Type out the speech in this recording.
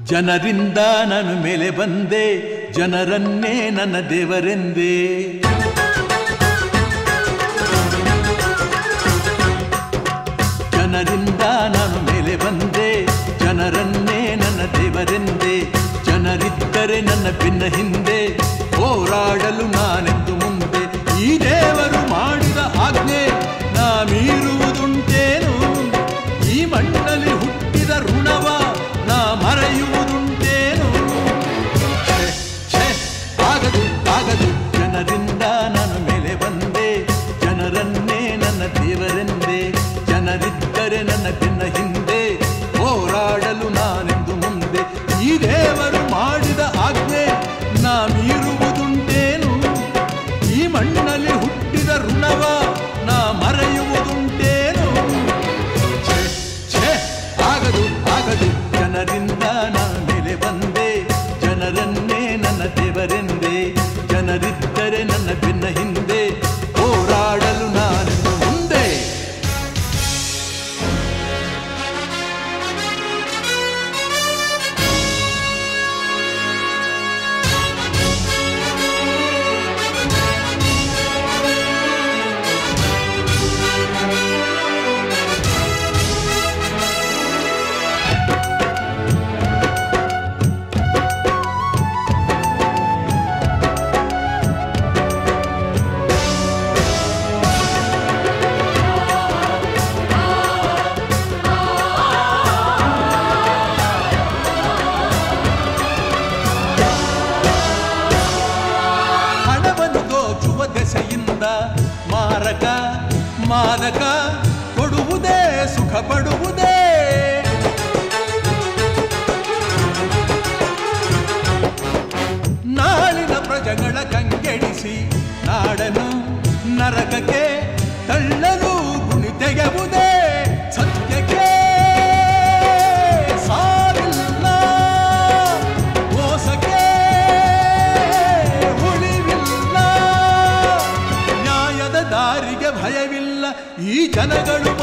ಜನರಿಂದ ನಾನು ಮೇಲೆ ಬಂದೆ ಜನರನ್ನೇ ನನ್ನ ದೇವರೆಂದೇ ಜನರಿಂದ ನಾನು ಮೇಲೆ ಬಂದೆ ಜನರನ್ನೇ ನನ್ನ ದೇವರೆಂದೆ ಜನರಿದ್ದರೆ ನನ್ನ ಬೆನ್ನ ಹಿಂದೆ ಹೋರಾಡಲು ನಾನೆಂದು ಮುಂದೆ ಈ ದೇವರು ಮಾಡಿದ ಆಜ್ಞೆ ನಾ ಮೀರುವುದುಂಟೇನು ಈ ಮಣ್ಣಲ್ಲಿ ಹುಟ್ಟಿದ ಋಣವ ನಾ ಮರೆಯುವುದುಂಟೇನು ಛೆ, ಛೆ, ಆಗದು ಆಗದು ಜನರಿಂದ ನಾನು ಮೇಲೆ ಬಂದೆ ಜನರನ್ನೇ ನನ್ನ ದೇವರೆಂದೆ ಜನರಿದ್ದರೆ ನನ್ನ ಬೆನ್ನ ಹಿಂದೆ ಹೋರಾಡಲು ನಾನೆಂದು ಮುಂದೆ ಈ ದೇವರು ಮಾಡಿದ ಆಜ್ಞೆ ನಾ ಮೀರುವುದುಂಟೇನು ಈ ಮಣ್ಣಲ್ಲಿ ಹುಟ್ಟಿದ ಋಣವ ನಾ ಮರೆಯುವುದುಂಟೇನು ಛೆ, ಛೆ, ಆಗದು ಆಗದು ಜನರಿಂದ ನಾನು ಮೇಲೆ ಬಂದೆ ಜನರನ್ನೇ ನನ್ನ ದೇವರೆಂದೆ ಜನರಿದ್ದರೆ ನನ್ನ ಬೆನ್ನ ಹಿಂದೆ ಹೋರಾಡಲು ನಾನೆಂದು ಮುಂದೆ ಹಣವನ್ನು ದೋಚುವ ದೆಸೆಯಿಂದ ಮಾರಕ ಮಾದಕ ಕೊಡುವುದೇ ಸುಖ ಪಡುವುದೇ ನಾಳಿನ ಪ್ರಜೆಗಳ ಕಂಗೆಡಿಸಿ ನಾಡನು ನರಕಕ್ಕೆ ತಳ್ಳಲು ಗುಣಿ ತೆಗೆವುದೇ ಸತ್ಯಕ್ಕೆ ಸಾವಿಲ್ಲ ಮೋಸಕ್ಕೆ ಉಳಿವಿಲ್ಲ ನ್ಯಾಯದ ದಾರಿಗೆ ಭಯವಿಲ್ಲ ಈ ಜನಗಳು